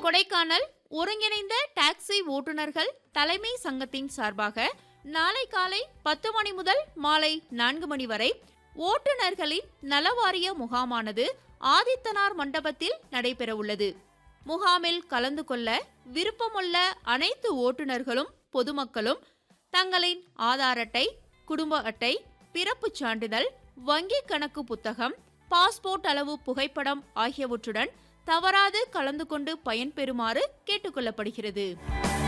கொடைக்கானல் ஒருங்கிணைந்த டாக்ஸி ஓட்டுநர்கள் தலைமை சங்கத்தின் சார்பாக நாளை காலை பத்து மணி முதல் மாலை நான்கு மணி வரை ஓட்டுநர்களின் நலவாரிய முகாமானது ஆதித்தனார் மண்டபத்தில் நடைபெறவுள்ளது முகாமில் கலந்து கொள்ள விருப்பமுள்ள அனைத்து ஓட்டுநர்களும் பொதுமக்களும் தங்களின் ஆதார் அட்டை குடும்ப அட்டை பிறப்புச் சான்றிதழ் வங்கி கணக்கு புத்தகம் பாஸ்போர்ட் அளவு புகைப்படம் ஆகியவற்றுடன் தவறாது கலந்து கொண்டு பயன்பெறுமாறு கேட்டுக்கொள்ளப்படுகிறது